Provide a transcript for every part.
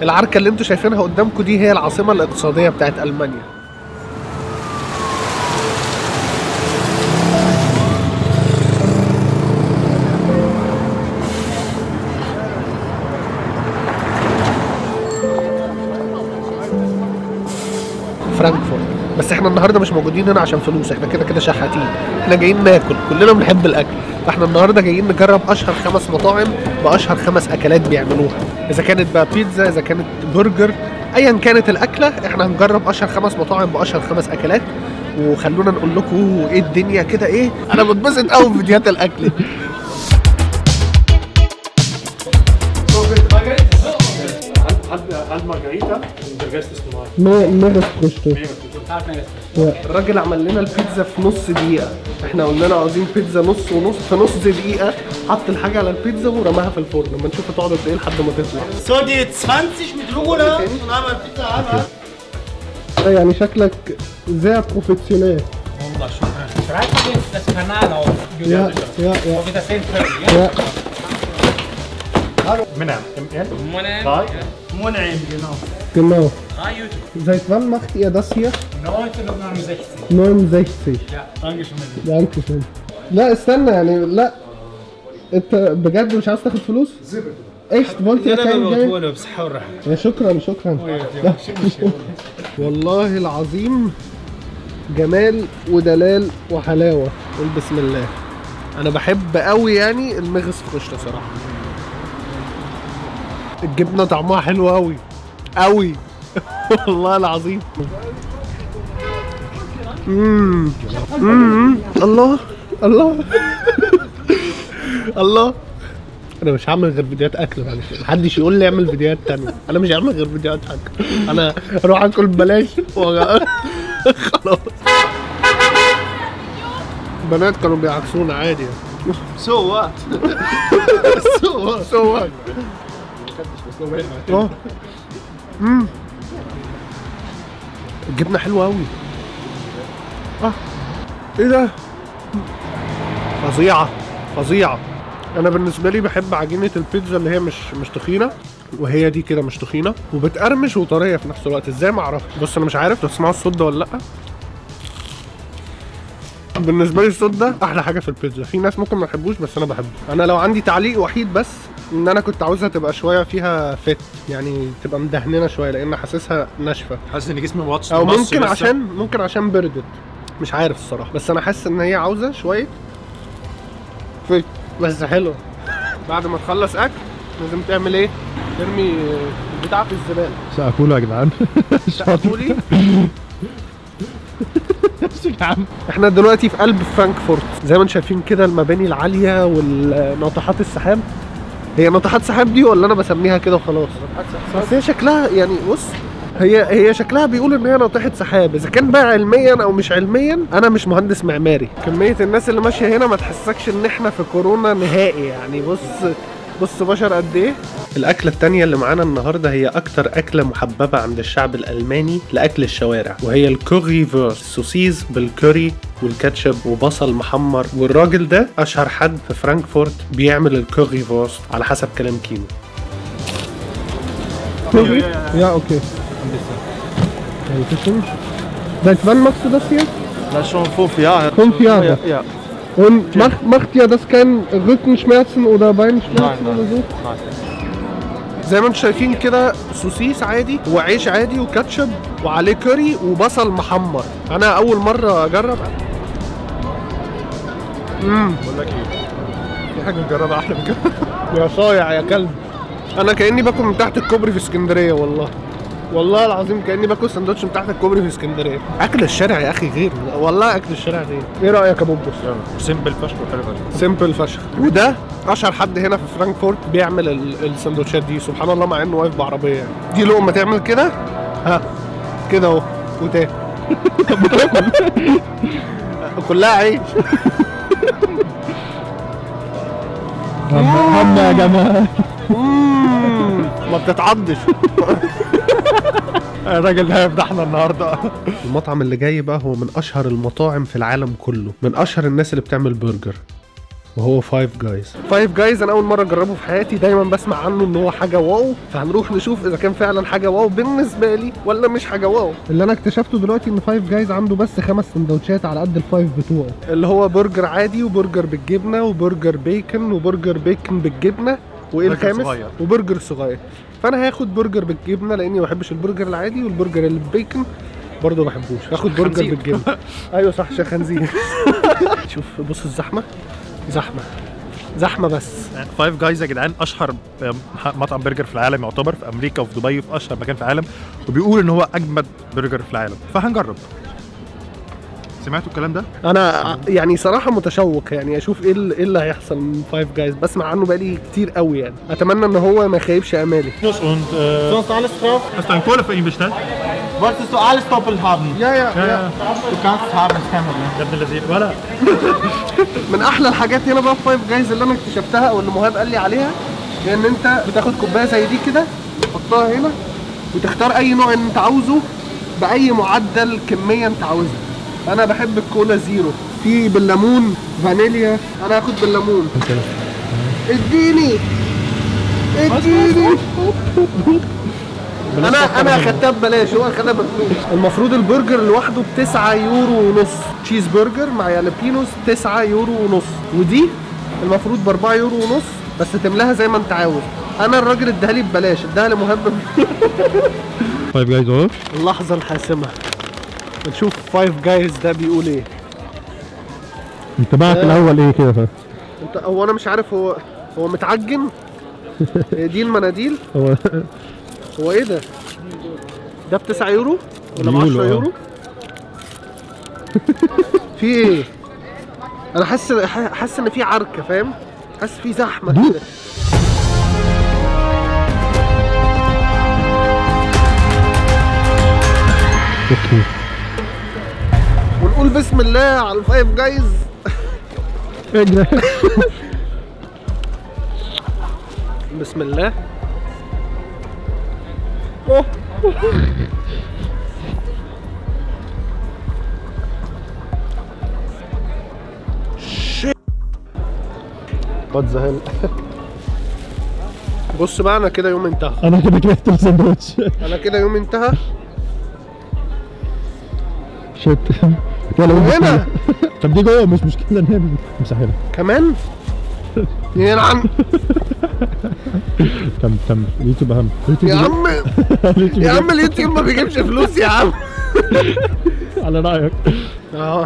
العركه اللي انتوا شايفينها قدامكم دي هي العاصمه الاقتصاديه بتاعت المانيا فرانكفورت بس احنا النهارده مش موجودين هنا عشان فلوس احنا كده كده شحاتين احنا جايين ناكل كلنا بنحب الاكل فاحنا النهارده جايين نجرب اشهر خمس مطاعم باشهر خمس اكلات بيعملوها اذا كانت بقى بيتزا اذا كانت برجر ايا كانت الاكله احنا هنجرب اشهر خمس مطاعم باشهر خمس اكلات وخلونا نقول لكم ايه الدنيا كده ايه انا بتبسط قوي في فيديوهات الاكل دي Hand Margarita und der Rest ist normal. ميرس الراجل عمل لنا البيتزا في نص دقيقة احنا قلنا له عاوزين بيتزا نص ونص في نص دقيقة حط الحاجة على البيتزا ورماها في الفرن لما نشوف هتقعد قد ايه لحد ما تطلع So, die 20 mit Rucola und einmal Pizza einmal. يعني شكلك زي بروفيسيونيل والله شكرا Schreib mir jetzt das Kanal auf يا YouTube. يا يا Auf Wiedersehen, Ferdi, ja? يا Minnaam, M-N. Monen. Drei. Mun'im, genau. genau Drei YouTube. seit wann macht ihr das hier 1969. 69 Ja. Dankeschön. danke schön لا استنى يعني لا انت بجد مش عاوز تاخد فلوس؟ ايش قلت لك كان جاي بصحة والراحة. يا شكرا شكرا والله العظيم جمال ودلال وحلاوه قول بسم الله انا بحب قوي يعني المغص في قشطه صراحه الجبنه طعمها حلو قوي قوي والله العظيم امم امم الله الله الله انا مش هعمل غير فيديوهات اكل معلش محدش يقول لي اعمل فيديوهات تانية انا مش هعمل غير فيديوهات اكل انا اروح اكل ببلاش وأغ- خلاص البنات كانوا بيعكسونا عادي So, what? سو سو اه امم الجبنه حلوه قوي اه ايه ده فظيعه فظيعه انا بالنسبه لي بحب عجينه البيتزا اللي هي مش مش تخينه وهي دي كده مش تخينه وبتقرمش وطريه في نفس الوقت ازاي ما اعرفش بص انا مش عارف تسمعوا الصوت ده ولا لا بالنسبه لي الصوت ده احلى حاجه في البيتزا في ناس ممكن ما يحبوش بس انا بحبه انا لو عندي تعليق وحيد بس ان انا كنت عاوزها تبقى شويه فيها فت يعني تبقى مدهننه شويه لان حاسسها ناشفه Hast du nicht اسمه واتش او ممكن عشان ممكن عشان بردت مش عارف الصراحه بس انا حاسس ان هي عاوزه شويه فت بس حلو بعد ما تخلص اكل لازم تعمل ايه ترمي البتاع في الزباله سأقوله يا جدعان تقولي احنا دلوقتي في قلب فرانكفورت زي ما انتم شايفين كده المباني العاليه والناطحات السحاب هي ناطحات سحاب دي ولا انا بسميها كده وخلاص بس هي شكلها يعني بص هي هي شكلها بيقول ان هي ناطحه سحاب اذا كان بقى علميا او مش علميا انا مش مهندس معماري كميه الناس اللي ماشيه هنا ما تحسكش ان احنا في كورونا نهائي يعني بص بص بشر قد ايه الأكلة التانية اللي معانا النهاردة هي أكتر أكلة محببة عند الشعب الألماني لأكل الشوارع وهي الكوري فيرس سوسيز بالكوري والكاتشب وبصل محمر والراجل ده أشهر حد في فرانكفورت بيعمل الكوري فيرس على حسب كلام كيمو Ja, okay. Dankeschön. Seit wann machst du das hier? Das ist schon fünf Jahre. Fünf Jahre? Ja. ja. Und macht, macht ja das keinen Rückenschmerzen oder Beinschmerzen Nein, oder so? Nein. زي ما انتم شايفين كده سوسيس عادي وعيش عادي وكاتشب وعليه كوري وبصل محمر انا اول مره اجرب امم بقول لك ايه في حاجه نجربها احلى من كده يا صايع يا كلب انا كاني باكل من تحت الكوبري في اسكندريه والله والله العظيم كاني باكل سندوتش من تحت الكوبري في اسكندريه اكل الشارع يا اخي غير والله اكل الشارع غير ايه رايك يا بوبوس سيمبل فشخ وحلو فشخ سيمبل فشخ وده اشهر حد هنا في فرانكفورت بيعمل ال- السندوتشات دي سبحان الله مع انه واقف بعربيه يعني دي لقمه تعمل كده ها كده اهو وتاني كلها عيش هم يا جماعه مم، ما بتتعضش الراجل ده هيفضحنا النهارده المطعم اللي جاي بقى هو من اشهر المطاعم في العالم كله من اشهر الناس اللي بتعمل برجر وهو فايف جايز فايف جايز انا اول مره اجربه في حياتي دايما بسمع عنه ان هو حاجه واو فهنروح نشوف اذا كان فعلا حاجه واو بالنسبه لي ولا مش حاجه واو اللي انا اكتشفته دلوقتي ان فايف جايز عنده بس خمس سندوتشات على قد الفايف بتوعه اللي هو برجر عادي وبرجر بالجبنه وبرجر بيكن وبرجر بيكن بالجبنه وايه برجر الخامس صغير. وبرجر صغير فانا هاخد برجر بالجبنه لاني ما بحبش البرجر العادي والبرجر اللي بالبيكن برضه ما بحبوش هاخد برجر خنزير. بالجبنه ايوه صح عشان خنزير شوف بص الزحمه زحمه زحمه بس فايف جايز يا جدعان اشهر مطعم برجر في العالم يعتبر في امريكا وفي دبي وفي اشهر مكان في العالم وبيقول ان هو اجمد برجر في العالم فهنجرب سمعتوا الكلام ده؟ انا يعني صراحه متشوق يعني اشوف ايه اللي, إيه اللي هيحصل من فايف جايز بسمع عنه بقالي كتير قوي يعني اتمنى ان هو ما يخيبش امالي Und äh, Sonst alles drauf? hast du einen Cola für ihn bestellt? Wolltest du alles doppelt haben? يا يا Ja, يا ja. Du kannst es haben, ist kein Problem. يا ابن اللذين ولا من احلى الحاجات هنا بقى في فايف جايز اللي انا اكتشفتها او اللي مهاب قال لي عليها هي ان انت بتاخد كوبايه زي دي كده تحطها هنا وتختار اي نوع انت عاوزه باي معدل كميه انت عاوزها انا بحب الكولا زيرو في بالليمون فانيليا انا هاخد بالليمون اديني اديني انا انا اخدتها ببلاش هو اخدها بفلوس المفروض البرجر لوحده ب 9 يورو ونص تشيز برجر مع يالبينوس 9 يورو ونص ودي المفروض ب 4 يورو ونص بس تملاها زي ما انت عاوز انا الراجل اداها لي ببلاش اداها لي مهبب فايف جايز اهو اللحظه الحاسمه نشوف فايف جايز ده بيقول ايه انت بقى في الاول ايه كده انت هو انا مش عارف هو هو متعجن هي دي المناديل هو هو ايه ده ده ب 9 يورو ولا ب 10 بيقولوا اه. يورو في ايه انا حاسس حاسس ان في عركه فاهم حاسس في زحمه كده اوكي ونقول بسم الله على الفايف جايز بسم الله أوه. Shit. What the hell? بص بقى انا كده يوم انتهى انا كده كرهت الساندوتش انا كده يوم انتهى شت يلا هنا طب دي جوه مش مشكله نعمل امسح هنا كمان يلعن كم كم اليوتيوب اهم يا عم يا عم اليوتيوب ما بيجيبش فلوس يا عم على رايك اه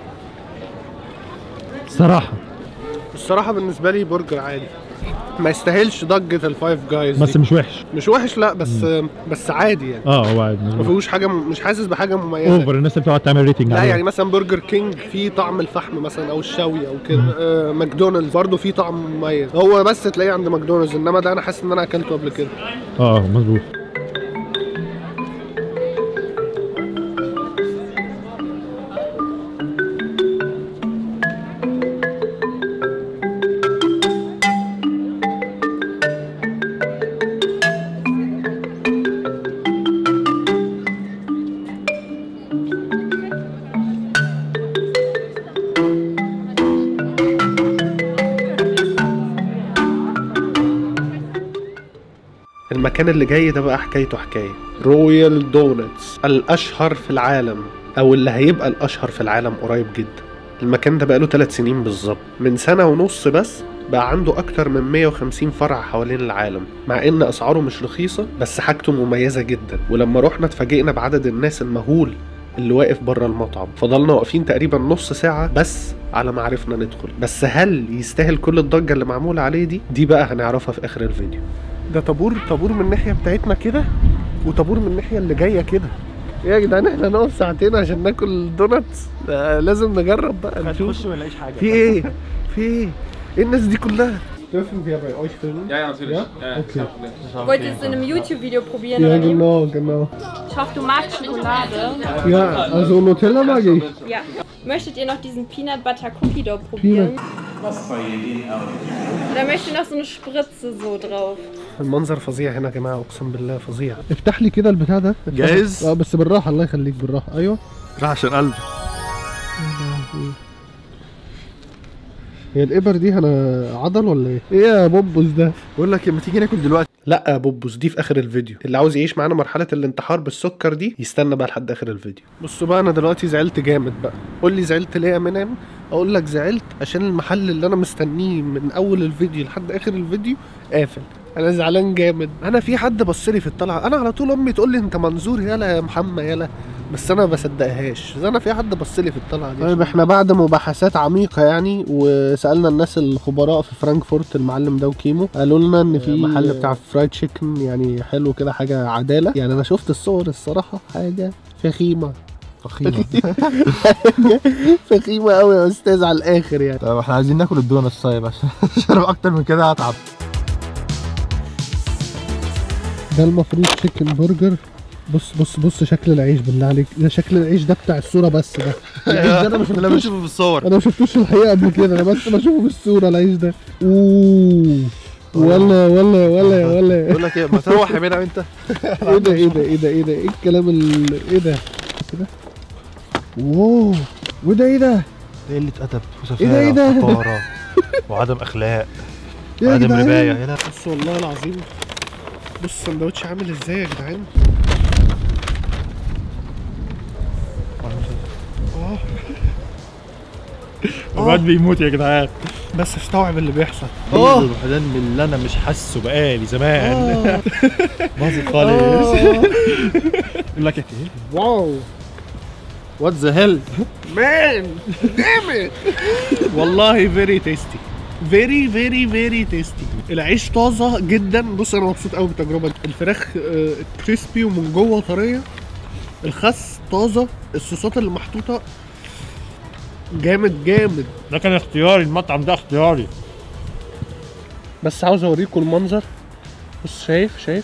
الصراحه الصراحه بالنسبه لي برجر عادي ما يستاهلش ضجه الفايف جايز بس دي. مش وحش مش وحش لا بس بس عادي يعني اه هو عادي ما مظبوط فيهوش حاجه م... مش حاسس بحاجه مميزه اوفر الناس اللي بتقعد تعمل ريتنج لا عليه. يعني مثلا برجر كينج فيه طعم الفحم مثلا او الشوي او كده آه ماكدونالدز برضه فيه طعم مميز هو بس تلاقيه عند ماكدونالدز انما ده انا حاسس ان انا اكلته قبل كده اه مظبوط المكان اللي جاي ده بقى حكايته حكايه رويال دونتس الاشهر في العالم او اللي هيبقى الاشهر في العالم قريب جدا المكان ده بقاله 3 سنين بالظبط من سنه ونص بس بقى عنده اكتر من 150 فرع حوالين العالم مع ان اسعاره مش رخيصه بس حاجته مميزه جدا ولما رحنا اتفاجئنا بعدد الناس المهول اللي واقف بره المطعم فضلنا واقفين تقريبا نص ساعة بس على ما عرفنا ندخل بس هل يستاهل كل الضجة اللي معمولة عليه دي دي بقى هنعرفها في اخر الفيديو ده طابور طابور من الناحية بتاعتنا كده وطابور من الناحية اللي جاية كده إيه يا جدعان احنا نقف ساعتين عشان ناكل دوناتس ده لازم نجرب بقى نشوف ما نلاقيش حاجه في ايه في ايه ايه الناس دي كلها dürfen wir bei euch filmen Ja, ja, natürlich. Ja? Ja, ja, Okay. kein Problem. Wollt ihr es in einem YouTube-Video probieren ja oder wie? genau genau Ich hoffe, du magst Schokolade. ja also Nutella mag ich Ja. Möchtet ihr noch diesen Peanut Butter Cookie Dough probieren? Oder möchtet ihr noch so eine Spritze so drauf? المنظر فظيع هنا يا جماعه اقسم بالله فظيع افتح لي كده البتاع ده جاهز؟ اه بس بالراحه الله يخليك بالراحه ايوه راح عشان قلبي هي الابر دي انا عضل ولا ايه؟ ايه يا بوبوس ده؟ بقول لك لما تيجي ناكل دلوقتي لا يا بوبوس دي في اخر الفيديو اللي عاوز يعيش معانا مرحله الانتحار بالسكر دي يستنى بقى لحد اخر الفيديو بصوا بقى انا دلوقتي زعلت جامد بقى قول لي زعلت ليه يا منام اقول لك زعلت عشان المحل اللي انا مستنيه من اول الفيديو لحد اخر الفيديو قافل انا زعلان جامد انا في حد بص لي في الطلعه انا على طول امي تقول لي انت منظور يالا يا محمد يالا بس انا ما بصدقهاش بس انا في حد بص لي في الطلعه دي طيب احنا بعد مباحثات عميقه يعني وسالنا الناس الخبراء في فرانكفورت المعلم ده وكيمو قالوا لنا ان في محل بتاع فرايد تشيكن يعني حلو كده حاجه عداله يعني انا شفت الصور الصراحه حاجه فخيمه فخيمه فخيمه قوي يا استاذ على الاخر يعني طب احنا عايزين ناكل الدونتس طيب عشان عشان اكتر من كده هتعب ده المفروض تشيكن برجر بص بص بص شكل العيش بالله عليك ده شكل العيش ده بتاع الصوره بس ده العيش ده انا ما انا شفتوش بشوفه في الصور انا ما شفتوش في الحقيقه قبل كده انا بس بشوفه في الصوره العيش ده اوه ولا ولا ولا ولا بقول لك ايه ما تروح يا منعم انت ايه ده ايه ده ايه ده ايه ده ايه الكلام ال ايه ده كده واو وده ايه ده قله ادب إيه ده، إيه ده؟ وفقاره وعدم اخلاق يا وعدم جدعان. ربايه يا لا بص والله العظيم بص السندوتش عامل ازاي يا جدعان اه الواد بيموت يا جدعان بس استوعب اللي بيحصل اه ده من اللي انا مش حاسه بقالي زمان آه. باظت خالص آه. يقول لك ايه واو وات ذا هيل مان دام والله فيري تيستي فيري فيري فيري تيستي العيش طازه جدا بص انا مبسوط قوي بالتجربه دي الفراخ آه، كريسبي ومن جوه طريه الخس طازه الصوصات اللي محطوطه جامد جامد ده كان اختياري المطعم ده اختياري بس عاوز اوريكم المنظر بص شايف شايف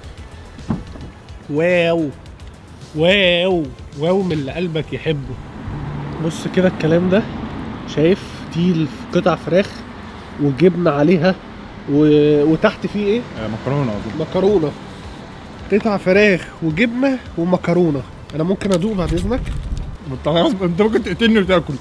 واو واو واو من اللي قلبك يحبه بص كده الكلام ده شايف دي قطع فراخ وجبنه عليها و... وتحت فيه ايه مكرونه اظن مكرونه قطع فراخ وجبنه ومكرونه انا ممكن ادوق بعد اذنك انت غصب انت ممكن تقتلني وتاكل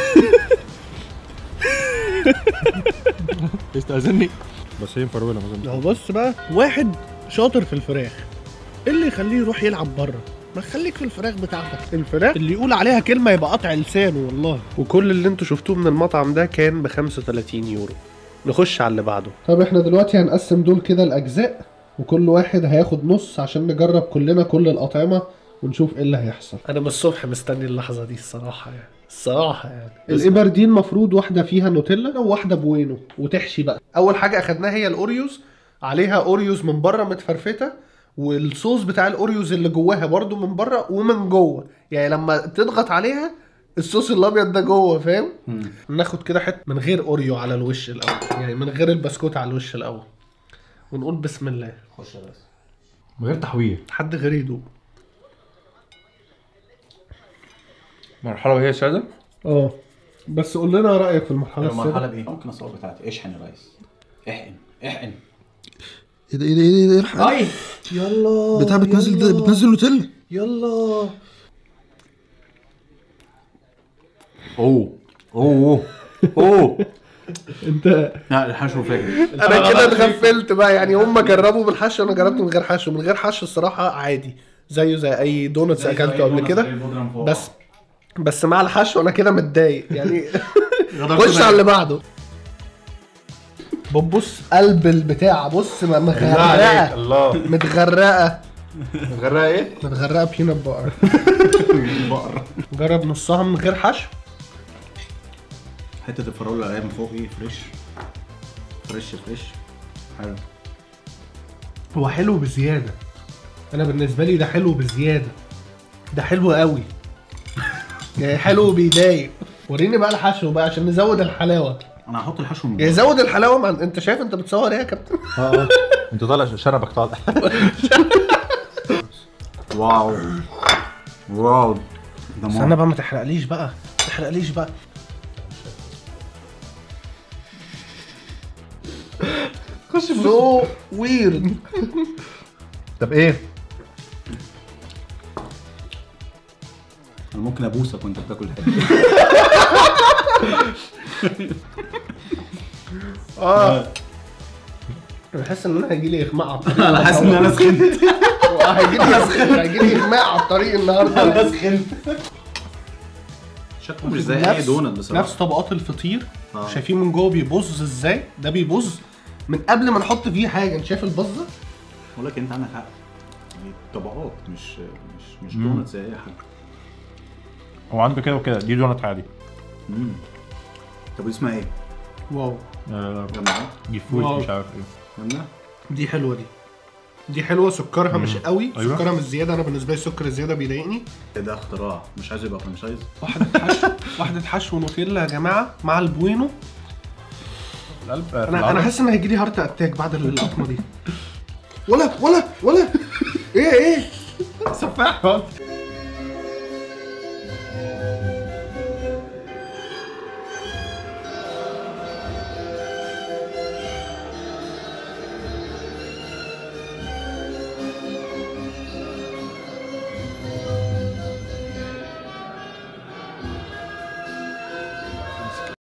استاذني بس هي مفروله ما اظنش اهو بص بقى واحد شاطر في الفراخ ايه اللي يخليه يروح يلعب بره ما خليك في الفراخ بتاعتك الفراخ اللي يقول عليها كلمه يبقى قطع لسانه والله وكل اللي انتوا شفتوه من المطعم ده كان ب 35 يورو نخش على اللي بعده طب احنا دلوقتي هنقسم دول كده الاجزاء وكل واحد هياخد نص عشان نجرب كلنا كل الاطعمه ونشوف ايه اللي هيحصل انا من الصبح مستني اللحظه دي الصراحه يعني الصراحه يعني الابر دي المفروض واحده فيها نوتيلا وواحده بوينو وتحشي بقى اول حاجه اخدناها هي الاوريوز عليها اوريوز من بره متفرفته والصوص بتاع الاوريوز اللي جواها برضو من بره ومن جوه يعني لما تضغط عليها الصوص الابيض ده جوه فاهم ناخد كده حته من غير اوريو على الوش الاول يعني من غير البسكوت على الوش الاول ونقول بسم الله خش يا بس من غير تحوير حد غير يدوق مرحله وهي ساده اه بس قول لنا رايك في المرحله المرحله بايه؟ ممكن الصور بتاعتي اشحن يا ريس احقن احقن ايه ده ايه ده ايه ده ايه الحق اي يلا بتاع بتنزل ده بتنزل نوتيلا يلا اوه اوه اوه انت لا الحشو فاجر انا كده اتغفلت بقى يعني هم جربوا بالحشو انا جربت من غير حشو من غير حشو الصراحه عادي زيه زي اي دونتس اكلته قبل كده بس بس مع الحشو انا كده متضايق يعني خش على اللي بعده بص قلب البتاع بص م- مغرقه الله متغرقه غرقه ايه؟ متغرقه بينات بقر جرب نصها من غير حشو حته الفراوله اللي من فوق ايه فريش فريش فريش حلو هو حلو بزياده انا بالنسبه لي ده حلو بزياده ده حلو قوي يعني حلو بيضايق وريني بقى الحشو بقى عشان نزود الحلاوه انا هحط الحشو من يعني جوه. زود الحلاوه مع... انت شايف انت بتصور ايه يا كابتن اه انت طالع شربك طالع واو واو ده استنى مار. بقى ما تحرقليش بقى ما تحرقليش بقى سو ويرد طب ايه؟ انا ممكن ابوسك وانت بتاكل الحته اه انا حاسس ان انا هيجي لي اغماء على الطريق انا حاسس ان انا سخنت هيجي لي هيجي لي اغماء على الطريق النهارده انا سخنت شكله مش زي اي دونت بصراحه نفس طبقات الفطير آه. شايفين من جوه بيبظ ازاي ده بيبظ من قبل ما نحط فيه حاجه انت شايف البظه بقول لك انت عندك حق يعني طبقات مش مش مش دونت زي اي حاجه هو عنده كده وكده دي دونت عادي مم. طب ودي اسمها ايه؟ واو آه، جماعه دي فوت واو. مش عارف ايه جامده دي حلوه دي دي حلوه سكرها مش قوي أيوة. سكرها مش زياده انا بالنسبه لي السكر الزياده بيضايقني ايه ده اختراع مش عايز يبقى فرانشايز واحده حشو واحده حشو نوتيلا يا جماعه مع البوينو القلب آه، في انا انا العضل. حاسس ان هيجي لي هارت اتاك بعد اللقطه دي ولا ولا ولا ايه ايه سفاح